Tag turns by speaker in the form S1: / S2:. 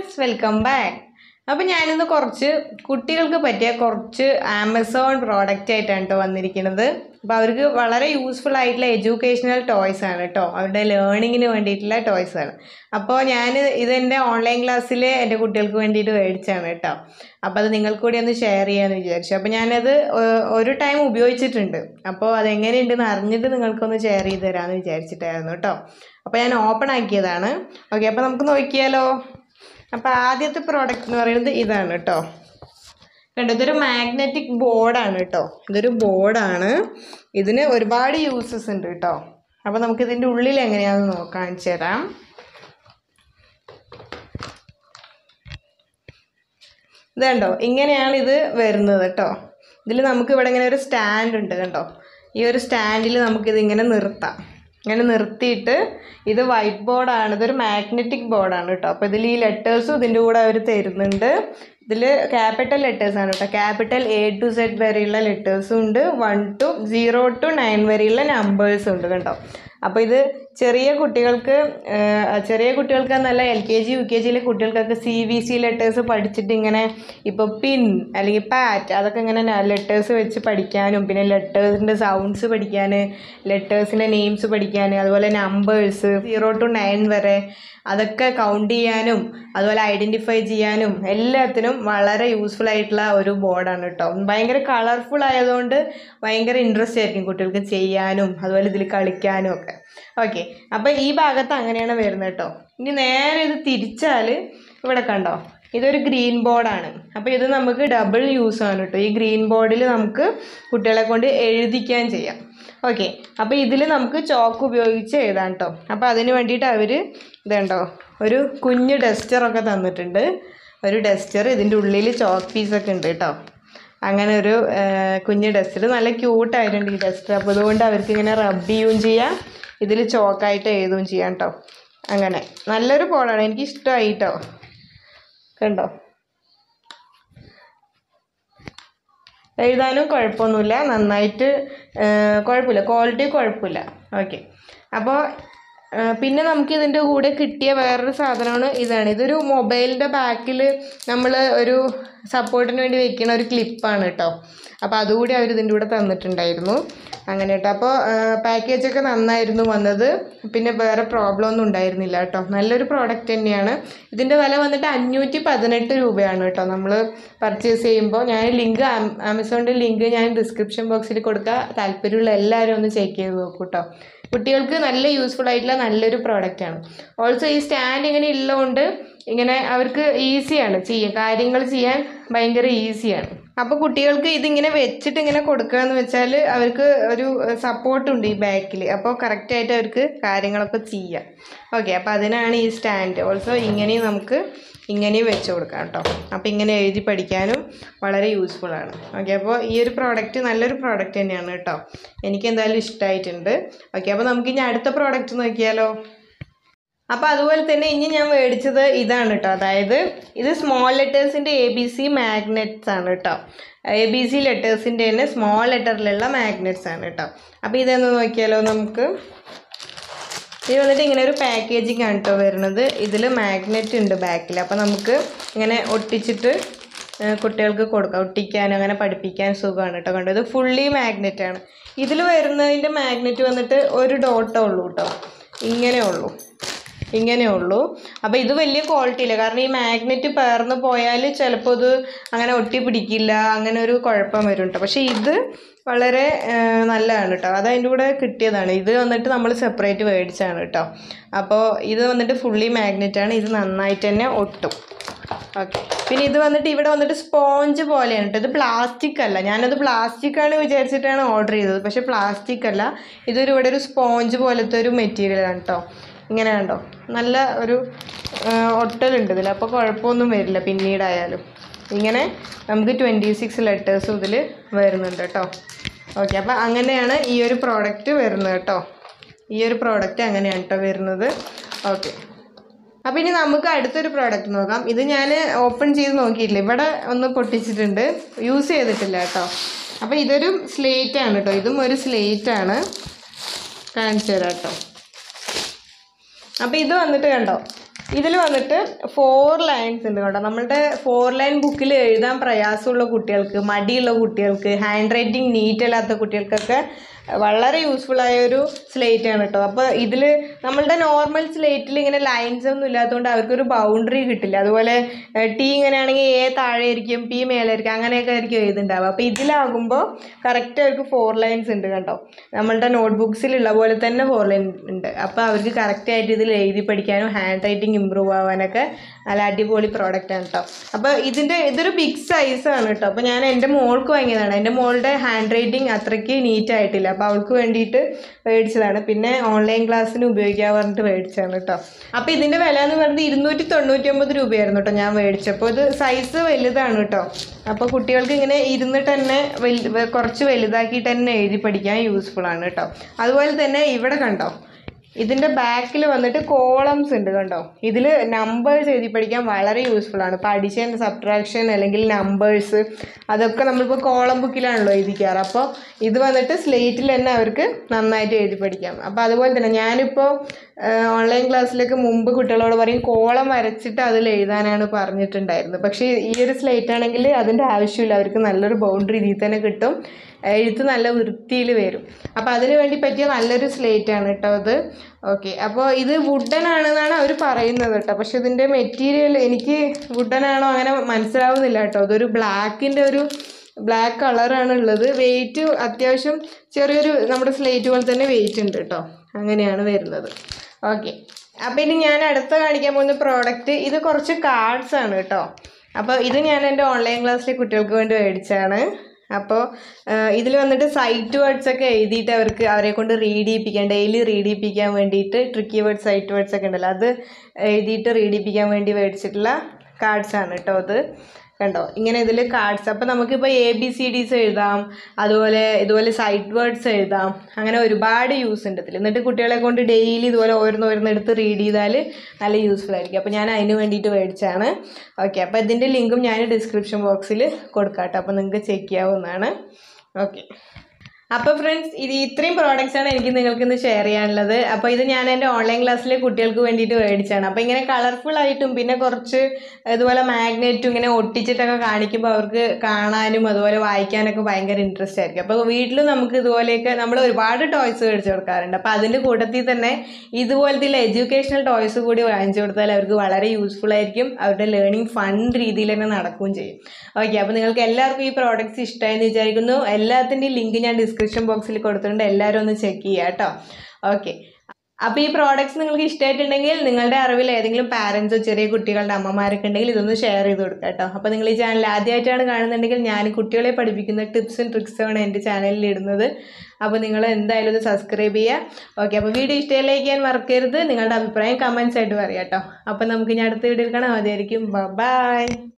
S1: friends welcome back അപ്പോൾ ഞാനിന്ന് കുറച്ച് കുട്ടികൾക്ക് പറ്റിയ കുറച്ച് ആമസോൺ പ്രോഡക്റ്റ് ആയിട്ടാണ് കേട്ടോ വന്നിരിക്കുന്നത് അപ്പോൾ അവർക്ക് വളരെ യൂസ്ഫുൾ ആയിട്ടുള്ള എഡ്യൂക്കേഷണൽ ടോയ്സ് ആണ് കേട്ടോ അവരുടെ ലേണിങ്ങിന് വേണ്ടിയിട്ടുള്ള ടോയ്സ് ആണ് അപ്പോൾ ഞാൻ ഇതെൻ്റെ ഓൺലൈൻ ക്ലാസ്സിൽ എൻ്റെ കുട്ടികൾക്ക് വേണ്ടിയിട്ട് മേടിച്ചാണ് കേട്ടോ അപ്പോൾ അത് നിങ്ങൾക്ക് കൂടി ഒന്ന് ഷെയർ ചെയ്യാമെന്ന് വിചാരിച്ചു അപ്പോൾ ഞാനത് ഒ- ഒരു ടൈം ഉപയോഗിച്ചിട്ടുണ്ട് അപ്പോൾ അതെങ്ങനെയുണ്ടെന്ന് അറിഞ്ഞിട്ട് നിങ്ങൾക്കൊന്ന് ഷെയർ ചെയ്ത് തരാമെന്ന് വിചാരിച്ചിട്ടായിരുന്നു കേട്ടോ അപ്പോൾ ഞാൻ ഓപ്പൺ ആക്കിയതാണ് ഓക്കെ അപ്പോൾ നമുക്ക് നോക്കിയാലോ അപ്പോൾ ആദ്യത്തെ പ്രോഡക്റ്റ് എന്ന് പറയുന്നത് ഇതാണ് കേട്ടോ കണ്ടോ ഇതൊരു മാഗ്നറ്റിക് ബോർഡാണ് കേട്ടോ ഇതൊരു ബോർഡാണ് ഇതിന് ഒരുപാട് യൂസസ് ഉണ്ട് കേട്ടോ അപ്പോൾ നമുക്ക് ഇതിൻ്റെ ഉള്ളിൽ എങ്ങനെയാണെന്ന് നോക്കാം കാണിച്ചു തരാം ഇത് കണ്ടോ ഇങ്ങനെയാണ് ഇത് വരുന്നത് കേട്ടോ ഇതിൽ നമുക്ക് ഇവിടെ ഇങ്ങനെ ഒരു സ്റ്റാൻഡ് ഉണ്ട് കണ്ടോ ഈ ഒരു സ്റ്റാൻഡിൽ നമുക്കിത് ഇങ്ങനെ നിർത്താം ഇങ്ങനെ നിർത്തിയിട്ട് ഇത് വൈറ്റ് ബോർഡാണ് ഇതൊരു മാഗ്നറ്റിക് ബോർഡാണ് കേട്ടോ അപ്പോൾ ഇതിൽ ഈ ലെറ്റേഴ്സും ഇതിൻ്റെ കൂടെ അവർ തരുന്നുണ്ട് ഇതിൽ ക്യാപിറ്റൽ ലെറ്റേഴ്സ് ആണ് കേട്ടോ ക്യാപിറ്റൽ എ ടു സെഡ് വരെയുള്ള ലെറ്റേഴ്സും ഉണ്ട് one two zero two nine വരെയുള്ള നമ്പേഴ്സും ഉണ്ട് കേട്ടോ അപ്പോൾ ഇത് ചെറിയ കുട്ടികൾക്ക് ആ, ചെറിയ കുട്ടികൾക്ക് എന്നല്ല L K G U K ജിയിലെ കുട്ടികൾക്കൊക്കെ സി ബി സി ലെറ്റേഴ്സ് പഠിച്ചിട്ട് ഇങ്ങനെ ഇപ്പോൾ പിൻ അല്ലെങ്കിൽ പാറ്റ് അതൊക്കെ ഇങ്ങനെ ലെറ്റേഴ്സ് വെച്ച് പഠിക്കാനും പിന്നെ ലെറ്റേഴ്സിൻ്റെ സൗണ്ട്സ് പഠിക്കാൻ ലെറ്റേഴ്സിൻ്റെ നെയിംസ് പഠിക്കാൻ അതുപോലെ നമ്പേഴ്സ് സീറോ ടു നയൻ വരെ അതൊക്കെ കൗണ്ട് ചെയ്യാനും അതുപോലെ ഐഡൻറ്റിഫൈ ചെയ്യാനും എല്ലാത്തിനും വളരെ യൂസ്ഫുൾ ആയിട്ടുള്ള ഒരു ബോർഡാണ് കേട്ടോ ഭയങ്കര കളർഫുൾ ആയതുകൊണ്ട് ഭയങ്കര ഇൻട്രസ്റ്റ് ആയിരിക്കും കുട്ടികൾക്ക് ചെയ്യാനും അതുപോലെ ഇതിൽ കളിക്കാനും ഒക്കെ ഓക്കെ അപ്പോൾ ഈ ഭാഗത്ത് അങ്ങനെയാണ് വരുന്നത് കേട്ടോ ഇനി നേരെ ഇത് തിരിച്ചാൽ ഇവിടെ കണ്ടോ ഇതൊരു ഗ്രീൻ ബോർഡാണ് അപ്പോൾ ഇത് നമുക്ക് ഡബിൾ യൂസ് ആണ് കേട്ടോ ഈ ഗ്രീൻ ബോർഡിൽ നമുക്ക് കുട്ടികളെ കൊണ്ട് എഴുതിക്കാൻ ചെയ്യാം ഓക്കെ അപ്പോൾ ഇതിൽ നമുക്ക് ചോക്ക് ഉപയോഗിച്ച് എഴുതാം കേട്ടോ അപ്പോൾ അതിന് വേണ്ടിയിട്ട് അവർ ഇതുണ്ടോ ഒരു കുഞ്ഞ് ഡസ്റ്ററൊക്കെ തന്നിട്ടുണ്ട് ഒരു ഡസ്റ്റർ ഇതിൻ്റെ ഉള്ളിൽ ചോക്ക് പീസൊക്കെ ഉണ്ട് കേട്ടോ അങ്ങനെ ഒരു ആ, കുഞ്ഞ് ഡസ്റ്റർ നല്ല ക്യൂട്ടായിട്ടുണ്ട് ഈ ഡസ്റ്റർ അപ്പോൾ അതുകൊണ്ട് അവർക്ക് ഇങ്ങനെ റബ്ബ് ചെയ്യുകയും ചെയ്യാം ഇതിൽ ചോക്കായിട്ട് എഴുതുകയും ചെയ്യാം കേട്ടോ അങ്ങനെ നല്ലൊരു ബോളാണ് എനിക്ക് ഇഷ്ടമായി കേട്ടോ കണ്ടോ എഴുതാനും കുഴപ്പമൊന്നുമില്ല നന്നായിട്ട് ആ, കുഴപ്പമില്ല ക്വാളിറ്റി കുഴപ്പമില്ല ഓക്കെ അപ്പോൾ ആ, പിന്നെ നമുക്ക് ഇതിൻ്റെ കൂടെ കിട്ടിയ വേറൊരു സാധനമാണ് ഇതാണ് ഇതൊരു മൊബൈലിൻ്റെ ബാക്കിൽ നമ്മൾ ഒരു സപ്പോർട്ടിന് വേണ്ടി വെക്കുന്ന ഒരു ക്ലിപ്പാണ് കേട്ടോ അപ്പോൾ അതുകൂടി അവർ ഇതിൻ്റെ കൂടെ തന്നിട്ടുണ്ടായിരുന്നു അങ്ങനെ കേട്ടോ അപ്പോൾ പാക്കേജൊക്കെ നന്നായിരുന്നു വന്നത് പിന്നെ വേറെ പ്രോബ്ലം ഒന്നും ഉണ്ടായിരുന്നില്ല കേട്ടോ നല്ലൊരു പ്രോഡക്റ്റ് തന്നെയാണ് ഇതിൻ്റെ വില വന്നിട്ട് അഞ്ഞൂറ്റി പതിനെട്ട് രൂപയാണ് കേട്ടോ നമ്മൾ പർച്ചേസ് ചെയ്യുമ്പോൾ ഞാൻ ലിങ്ക് ആമസോണിൻ്റെ ലിങ്ക് ഞാൻ ഡിസ്ക്രിപ്ഷൻ ബോക്സിൽ കൊടുക്കുക താല്പര്യമുള്ള എല്ലാവരും ഒന്ന് ചെക്ക് ചെയ്ത് നോക്കൂ കേട്ടോ കുട്ടികൾക്ക് നല്ല യൂസ്ഫുൾ ആയിട്ടുള്ള നല്ലൊരു പ്രോഡക്റ്റ് ആണ് ഓൾസോ ഈ സ്റ്റാൻഡ് ഇങ്ങനെ ഉള്ളതുകൊണ്ട് ഇങ്ങനെ അവർക്ക് ഈസിയാണ് ചെയ്യാൻ കാര്യങ്ങൾ ചെയ്യാൻ ഭയങ്കര ഈസിയാണ് അപ്പോൾ കുട്ടികൾക്ക് ഇതിങ്ങനെ വെച്ചിട്ട് ഇങ്ങനെ കൊടുക്കുക എന്ന് വെച്ചാൽ അവർക്ക് ഒരു സപ്പോർട്ട് ഉണ്ട് ഈ ബാക്കിൽ അപ്പോൾ കറക്റ്റായിട്ട് അവർക്ക് കാര്യങ്ങളൊക്കെ ചെയ്യാം ഓക്കെ അപ്പോൾ അതിനാണ് ഈ സ്റ്റാൻഡ് ഓൾസോ ഇങ്ങനെയും നമുക്ക് ഇങ്ങനെയും വെച്ച് കൊടുക്കാം കേട്ടോ അപ്പോൾ ഇങ്ങനെ എഴുതി പഠിക്കാനും വളരെ യൂസ്ഫുൾ ആണ് ഓക്കെ അപ്പോൾ ഈ ഒരു പ്രോഡക്റ്റ് നല്ലൊരു പ്രോഡക്റ്റ് തന്നെയാണ് കേട്ടോ എനിക്ക് എന്തായാലും ഇഷ്ടമായിട്ടുണ്ട് ഓക്കെ അപ്പോൾ നമുക്ക് ഇനി അടുത്ത പ്രോഡക്റ്റ് നോക്കിയാലോ അപ്പോൾ അതുപോലെ തന്നെ ഇനി ഞാൻ മേടിച്ചത് ഇതാണ് കേട്ടോ അതായത് ഇത് സ്മോൾ ലെറ്റേഴ്സിൻ്റെ എ ബി സി മാഗ്നറ്റ്സ് ആണ് കേട്ടോ എ ബി സി ലെറ്റേഴ്സിൻ്റെ തന്നെ സ്മോൾ ലെറ്ററിലുള്ള മാഗ്നറ്റ്സ് ആണ് കേട്ടോ അപ്പോൾ ഇതൊന്ന് നോക്കിയാലോ നമുക്ക് ഇത് വന്നിട്ട് ഇങ്ങനെ ഒരു പാക്കേജിങ് ആണ് കേട്ടോ വരുന്നത് ഇതിൽ മാഗ്നറ്റ് ഉണ്ട് ബാക്കിൽ അപ്പോൾ നമുക്ക് ഇങ്ങനെ ഒട്ടിച്ചിട്ട് ആ, കുട്ടികൾക്ക് കൊടുക്കാം ഒട്ടിക്കാനും അങ്ങനെ പഠിപ്പിക്കാൻ സുഖമാണ് കേട്ടോ കണ്ടോ ഇത് ഫുള്ളി മാഗ്നറ്റ് ആണ് ഇതിൽ വരുന്നതിൻ്റെ മാഗ്നറ്റ് വന്നിട്ട് ഒരു ഡോട്ടേ ഉള്ളൂ കേട്ടോ ഇങ്ങനെ ഉള്ളൂ ഇങ്ങനെ ഉള്ളൂ അപ്പോൾ ഇത് വലിയ ക്വാളിറ്റി ഇല്ല കാരണം ഈ മാഗ്നറ്റ് പേർന്ന് പോയാൽ ചിലപ്പോൾ ഇത് അങ്ങനെ ഒട്ടി പിടിക്കില്ല അങ്ങനെ ഒരു കുഴപ്പം വരും കേട്ടോ പക്ഷേ ഇത് വളരെ ആ, നല്ലതാണ് കേട്ടോ അത് അതിൻ്റെ കൂടെ കിട്ടിയതാണ് ഇത് വന്നിട്ട് നമ്മൾ സെപ്പറേറ്റ് മേടിച്ചാണ് കേട്ടോ അപ്പോൾ ഇത് വന്നിട്ട് ഫുള്ളി മാഗ്നറ്റാണ് ഇത് നന്നായിട്ട് തന്നെ ഒട്ടും ഓക്കെ പിന്നെ ഇത് വന്നിട്ട് ഇവിടെ വന്നിട്ട് സ്പോഞ്ച് പോലെയാണ് കേട്ടോ ഇത് പ്ലാസ്റ്റിക് അല്ല ഞാനത് പ്ലാസ്റ്റിക് ആണ് വിചാരിച്ചിട്ടാണ് ഓർഡർ ചെയ്തത് പക്ഷേ പ്ലാസ്റ്റിക് അല്ല ഇതൊരു ഇവിടെ ഒരു സ്പോഞ്ച് പോലത്തെ ഒരു മെറ്റീരിയൽ ആണ് കേട്ടോ ഇങ്ങനെ കണ്ടോ നല്ല ഒരു ആ, ഒട്ടലുണ്ട് ഇതിൽ അപ്പോൾ കുഴപ്പമൊന്നും വരില്ല പിന്നീടായാലും ഇങ്ങനെ നമുക്ക് ട്വൻറ്റി സിക്സ് ലെറ്റേഴ്സും ഇതിൽ വരുന്നുണ്ട് കേട്ടോ ഓക്കെ അപ്പോൾ അങ്ങനെയാണ് ഈ ഒരു പ്രോഡക്റ്റ് വരുന്നത് കേട്ടോ ഈ ഒരു പ്രോഡക്റ്റ് അങ്ങനെയാണ് കേട്ടോ വരുന്നത് ഓക്കെ അപ്പോൾ ഇനി നമുക്ക് അടുത്തൊരു പ്രോഡക്റ്റ് നോക്കാം ഇത് ഞാൻ ഓപ്പൺ ചെയ്ത് നോക്കിയിട്ടില്ല ഇവിടെ ഒന്ന് പൊട്ടിച്ചിട്ടുണ്ട് യൂസ് ചെയ്തിട്ടില്ല കേട്ടോ അപ്പോൾ ഇതൊരു സ്ലേറ്റ് ആണ് കേട്ടോ ഇതും ഒരു സ്ലേറ്റ് ആണ് കാണിച്ചു തരാം കേട്ടോ അപ്പോൾ ഇത് വന്നിട്ട് കണ്ടോ ഇതിൽ വന്നിട്ട് ഫോർ ലൈൻസ് ഉണ്ട് കേട്ടോ നമ്മളുടെ ഫോർ ലൈൻ ബുക്കിൽ എഴുതാൻ പ്രയാസമുള്ള കുട്ടികൾക്ക് മടിയുള്ള കുട്ടികൾക്ക് ഹാൻഡ് റൈറ്റിംഗ് നീറ്റ് അല്ലാത്ത കുട്ടികൾക്കൊക്കെ വളരെ യൂസ്ഫുൾ ആയ ഒരു സ്ലേറ്റ് ആണ് കേട്ടോ അപ്പോൾ ഇതിൽ നമ്മളുടെ നോർമൽ സ്ലേറ്റിൽ ഇങ്ങനെ ലൈൻസ് ഒന്നും ഇല്ലാത്തതുകൊണ്ട് അവർക്കൊരു ബൗണ്ടറി കിട്ടില്ല അതുപോലെ ടി ഇങ്ങനെയാണെങ്കിൽ എ താഴെ ആയിരിക്കും പി മേലെ ആയിരിക്കും അങ്ങനെയൊക്കെ ആയിരിക്കും എഴുതുണ്ടാവുക അപ്പോൾ ഇതിലാകുമ്പോൾ കറക്റ്റ് അവർക്ക് ഫോർ ലൈൻസ് ഉണ്ട് കേട്ടോ നമ്മളുടെ നോട്ട്ബുക്സിലുള്ള പോലെ തന്നെ ഫോർ ലൈൻ ഉണ്ട് അപ്പോൾ അവർക്ക് കറക്റ്റ് ആയിട്ട് ഇതിൽ എഴുതി പഠിക്കാനും ഹാൻഡ് റൈറ്റിംഗ് ഇമ്പ്രൂവ് ആവാനൊക്കെ നല്ല അടിപൊളി പ്രോഡക്റ്റ് ആണ് കേട്ടോ അപ്പോൾ ഇതിൻ്റെ ഇതൊരു ബിഗ് സൈസ് ആണ് കേട്ടോ അപ്പോൾ ഞാൻ എൻ്റെ മോൾക്ക് വാങ്ങിയതാണ് എൻ്റെ മോളുടെ ഹാൻഡ് റൈറ്റിംഗ് അത്രയ്ക്ക് നീറ്റ് ആയിട്ടില്ല അപ്പോൾ അവൾക്ക് വേണ്ടിയിട്ട് മേടിച്ചതാണ് പിന്നെ ഓൺലൈൻ ക്ലാസ്സിന് ഉപയോഗിക്കാൻ പറഞ്ഞിട്ട് മേടിച്ചതാണ് കേട്ടോ അപ്പോൾ ഇതിൻ്റെ വില എന്ന് പറയുന്നത് ഇരുന്നൂറ്റി തൊണ്ണൂറ്റി ഒമ്പത് രൂപയായിരുന്നു കേട്ടോ ഞാൻ മേടിച്ചപ്പോൾ ഇത് സൈസ് വലുതാണ് കേട്ടോ അപ്പോൾ കുട്ടികൾക്ക് ഇങ്ങനെ ഇരുന്നിട്ട് തന്നെ വലു വെ- കുറച്ച് വലുതാക്കിയിട്ട് തന്നെ എഴുതി പഠിക്കാൻ യൂസ്ഫുൾ ആണ് കേട്ടോ അതുപോലെ തന്നെ ഇവിടെ കണ്ടോ ഇതിൻ്റെ ബാക്കിൽ വന്നിട്ട് കോളംസ് ഉണ്ട് കണ്ടോ ഇതിൽ നമ്പേഴ്സ് എഴുതി പഠിക്കാൻ വളരെ യൂസ്ഫുൾ ആണ് ഇപ്പോൾ അഡിഷൻ സബ്ട്രാക്ഷൻ അല്ലെങ്കിൽ നമ്പേഴ്സ് അതൊക്കെ നമ്മളിപ്പോൾ കോളം ബുക്കിലാണല്ലോ എഴുതിക്കാറ് അപ്പോൾ ഇത് വന്നിട്ട് സ്ലേറ്റിൽ തന്നെ അവർക്ക് നന്നായിട്ട് എഴുതി പഠിക്കാം അപ്പോൾ അതുപോലെ തന്നെ ഞാനിപ്പോൾ ഓൺലൈൻ ക്ലാസ്സിലേക്ക് മുമ്പ് കുട്ടികളോട് പറയും കോളം വരച്ചിട്ട് അതിൽ എഴുതാനാണ് പറഞ്ഞിട്ടുണ്ടായിരുന്നത് പക്ഷേ ഈ ഒരു സ്ലേറ്റ് ആണെങ്കിൽ അതിൻ്റെ ആവശ്യമില്ല അവർക്ക് നല്ലൊരു ബൗണ്ടറി ഇതിൽ തന്നെ കിട്ടും എഴുത്ത് നല്ല വൃത്തിയിൽ വരും അപ്പോൾ അതിന് വേണ്ടി പറ്റിയ നല്ലൊരു സ്ലേറ്റ് ആണ് കേട്ടോ അത് ഓക്കെ അപ്പോൾ ഇത് വുഡൻ ആണെന്നാണ് അവർ പറയുന്നത് കേട്ടോ പക്ഷെ ഇതിൻ്റെ മെറ്റീരിയൽ എനിക്ക് വുഡൻ ആണോ അങ്ങനെ മനസ്സിലാവുന്നില്ല കേട്ടോ അതൊരു ബ്ലാക്കിൻ്റെ ഒരു ബ്ലാക്ക് കളറാണ് ഉള്ളത് വെയിറ്റ് അത്യാവശ്യം ചെറിയൊരു നമ്മുടെ സ്ലേറ്റ് പോലെ തന്നെ വെയിറ്റ് ഉണ്ട് കേട്ടോ അങ്ങനെയാണ് വരുന്നത് ഓക്കെ അപ്പോൾ ഇനി ഞാൻ അടുത്ത കാണിക്കാൻ പോകുന്ന പ്രോഡക്റ്റ് ഇത് കുറച്ച് കാർഡ്സ് ആണ് കേട്ടോ അപ്പോൾ ഇത് ഞാൻ എൻ്റെ ഓൺലൈൻ ക്ലാസ്സിലെ കുട്ടികൾക്ക് വേണ്ടി മേടിച്ചതാണ് അപ്പോൾ ഇതിൽ വന്നിട്ട് സൈറ്റ് വേർഡ്സ് ഒക്കെ എഴുതിയിട്ട് അവർക്ക് അവരെ കൊണ്ട് റീഡ് ചെയ്യിപ്പിക്കാൻ ഡെയിലി റീഡ് ചെയ്യിപ്പിക്കാൻ വേണ്ടിയിട്ട് ട്രിക്കി വേർഡ്സ് സൈറ്റ് വേർഡ്സ് ഒക്കെ ഉണ്ടല്ലോ അത് എഴുതിയിട്ട് റീഡ് ചെയ്യിപ്പിക്കാൻ വേണ്ടി മേടിച്ചിട്ടുള്ള കാർഡ്സ് ആണ് കേട്ടോ അത് കണ്ടോ ഇങ്ങനെ ഇതിൽ കാർഡ്സ് അപ്പോൾ നമുക്കിപ്പോൾ എ ബി സി ഡീസ് എഴുതാം അതുപോലെ ഇതുപോലെ സൈറ്റ് വേർഡ്സ് എഴുതാം അങ്ങനെ ഒരുപാട് യൂസ് ഉണ്ട് ഇതിൽ എന്നിട്ട് കുട്ടികളെ കൊണ്ട് ഡെയിലി ഇതുപോലെ ഓരോന്ന് ഓരോന്ന് എടുത്ത് റീഡ് ചെയ്താൽ നല്ല യൂസ്ഫുൾ ആയിരിക്കും അപ്പോൾ ഞാൻ അതിന് വേണ്ടിയിട്ട് മേടിച്ചതാണ് ഓക്കെ അപ്പോൾ ഇതിൻ്റെ ലിങ്കും ഞാൻ ഡിസ്ക്രിപ്ഷൻ ബോക്സിൽ കൊടുക്കാം കേട്ടോ അപ്പോൾ നിങ്ങൾക്ക് ചെക്ക് ചെയ്യാവുന്നതാണ് ഓക്കെ അപ്പോൾ ഫ്രണ്ട്സ് ഇത് ഇത്രയും പ്രോഡക്റ്റ്സ് ആണ് എനിക്ക് നിങ്ങൾക്ക് ഇന്ന് ഷെയർ ചെയ്യാനുള്ളത് അപ്പോൾ ഇത് ഞാൻ എൻ്റെ ഓൺലൈൻ ക്ലാസ്സിലെ കുട്ടികൾക്ക് വേണ്ടിയിട്ട് മേടിച്ചാണ് അപ്പോൾ ഇങ്ങനെ കളർഫുൾ ആയിട്ടും പിന്നെ കുറച്ച് ഇതുപോലെ മാഗ്നറ്റും ഇങ്ങനെ ഒട്ടിച്ചിട്ടൊക്കെ കാണിക്കുമ്പോൾ അവർക്ക് കാണാനും അതുപോലെ വായിക്കാനൊക്കെ ഭയങ്കര ഇൻട്രസ്റ്റ് ആയിരിക്കും അപ്പോൾ വീട്ടിലും നമുക്ക് ഇതുപോലെയൊക്കെ നമ്മൾ ഒരുപാട് ടോയ്സ് മേടിച്ചു കൊടുക്കാറുണ്ട് അപ്പോൾ അതിൻ്റെ കൂട്ടത്തിൽ തന്നെ ഇതുപോലത്തെ എഡ്യൂക്കേഷണൽ ടോയ്സ് കൂടി വാങ്ങിച്ചു കൊടുത്താൽ അവർക്ക് വളരെ യൂസ്ഫുൾ ആയിരിക്കും അവരുടെ ലേണിംഗ് ഫൺ രീതിയിൽ തന്നെ നടക്കുകയും ചെയ്യും ഓക്കെ അപ്പോൾ നിങ്ങൾക്ക് എല്ലാവർക്കും ഈ പ്രോഡക്റ്റ്സ് ഇഷ്ടമായെന്ന് വിചാരിക്കുന്നു എല്ലാത്തിൻ്റെയും ലിങ്ക് ഞാൻ ഡിസ്ക്രിപ്ഷൻ ബോക്സിൽ കൊടുത്തിട്ടുണ്ട് എല്ലാവരും ഒന്ന് ചെക്ക് ചെയ്യുക കേട്ടോ ഓക്കെ അപ്പോൾ ഈ പ്രോഡക്റ്റ്സ് നിങ്ങൾക്ക് ഇഷ്ടമായിട്ടുണ്ടെങ്കിൽ നിങ്ങളുടെ അറിവിൽ ഏതെങ്കിലും പാരൻസോ ചെറിയ കുട്ടികളുടെ അമ്മമാരൊക്കെ ഉണ്ടെങ്കിൽ ഇതൊന്ന് ഷെയർ ചെയ്ത് കൊടുക്കുക കേട്ടോ അപ്പോൾ നിങ്ങൾ ഈ ചാനൽ ആദ്യമായിട്ടാണ് കാണുന്നുണ്ടെങ്കിൽ ഞാൻ കുട്ടികളെ പഠിപ്പിക്കുന്ന ടിപ്സും ട്രിക്സുമാണ് എൻ്റെ ചാനലിൽ ഇടുന്നത് അപ്പോൾ നിങ്ങൾ എന്തായാലും ഒന്ന് സബ്സ്ക്രൈബ് ചെയ്യുക ഓക്കെ അപ്പോൾ വീഡിയോ ഇഷ്ടമായി ലൈക്ക് ചെയ്യാൻ മറക്കരുത് നിങ്ങളുടെ അഭിപ്രായം കമൻസ് ആയിട്ട് പറയാം കേട്ടോ അപ്പോൾ നമുക്ക് ഇനി അടുത്ത വീഡിയോയിൽ കാണാം അതായിരിക്കും ബൈ